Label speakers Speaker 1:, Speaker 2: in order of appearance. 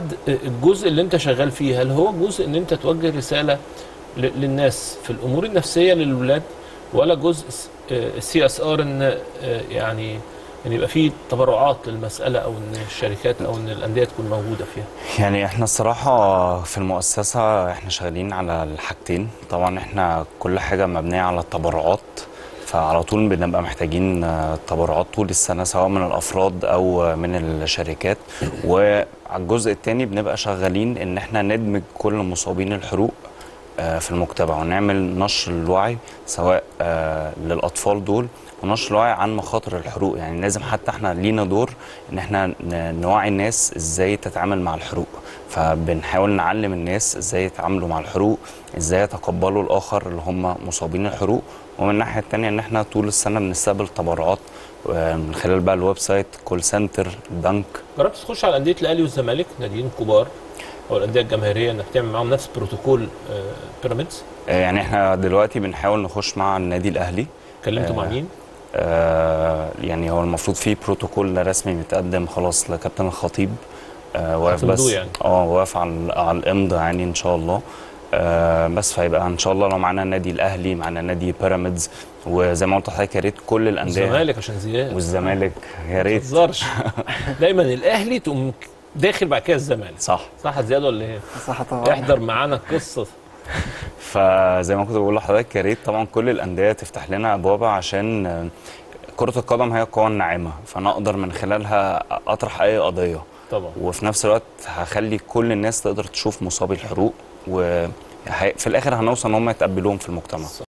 Speaker 1: الجزء اللي انت شغال فيه هل هو جزء ان انت توجه رساله ل- للناس في الامور النفسيه للولاد ولا جزء السي اس ار ان آه، يعني ان يبقى فيه تبرعات للمساله او ان الشركات او ان الانديه تكون موجوده فيها
Speaker 2: يعني احنا الصراحة في المؤسسة احنا شغالين على الحاجتين طبعا احنا كل حاجة مبنية على التبرعات فعلى طول بنبقى محتاجين آه، تبرعات طول السنة سواء من الأفراد أو آه، من الشركات وعلى الجزء التاني بنبقى شغالين إن احنا ندمج كل مصابين الحروق آه، في المجتمع ونعمل نشر الوعي سواء آه، للأطفال دول ونشر الوعي عن مخاطر الحروق يعني لازم حتى احنا لينا دور ان احنا ن- نوعي الناس ازاي تتعامل مع الحروق فبنحاول نعلم الناس ازاي يتعاملوا مع الحروق ازاي يتقبلوا الاخر اللي هم مصابين الحروق ومن الناحيه التانيه ان احنا طول السنه بنستقبل تبرعات آه، من خلال بقى الويب سايت كول سنتر البنك
Speaker 1: جربت تخش على انديه الاهلي والزمالك ناديين كبار او الانديه الجماهيريه انك تعمل معاهم نفس بروتوكول آه، بيراميدز
Speaker 2: آه، يعني احنا دلوقتي بنحاول نخش مع النادي الاهلي
Speaker 1: كلمتوا مع
Speaker 2: آه،
Speaker 1: مين؟
Speaker 2: آه، يعني هو المفروض في بروتوكول رسمي متقدم خلاص لكابتن الخطيب آه، واقف
Speaker 1: هتمضوه
Speaker 2: بس
Speaker 1: يعني.
Speaker 2: اه واقف على على الامضاء يعني ان شاء الله آه، بس فيبقى ان شاء الله لو معانا النادي الاهلي معانا نادي بيراميدز وزي ما قلت لحضرتك يا ريت كل الانديه
Speaker 1: الزمالك عشان زياد
Speaker 2: والزمالك يا
Speaker 1: ما
Speaker 2: ريت
Speaker 1: تهزرش دايما الاهلي تقوم داخل بعد كده الزمالك
Speaker 2: صح
Speaker 1: صح يا زياد ولا ايه؟
Speaker 3: صح طبعا
Speaker 1: احضر معانا القصه
Speaker 2: فزي ما كنت بقول لحضرتك يا ريت طبعا كل الانديه تفتح لنا ابوابها عشان آه، كره القدم هي القوه الناعمه فانا اقدر من خلالها اطرح اي قضيه
Speaker 1: طبعا
Speaker 2: وفي نفس الوقت هخلي كل الناس تقدر تشوف مصابي الحروق وفي الاخر هنوصل ان هم يتقبلوهم في المجتمع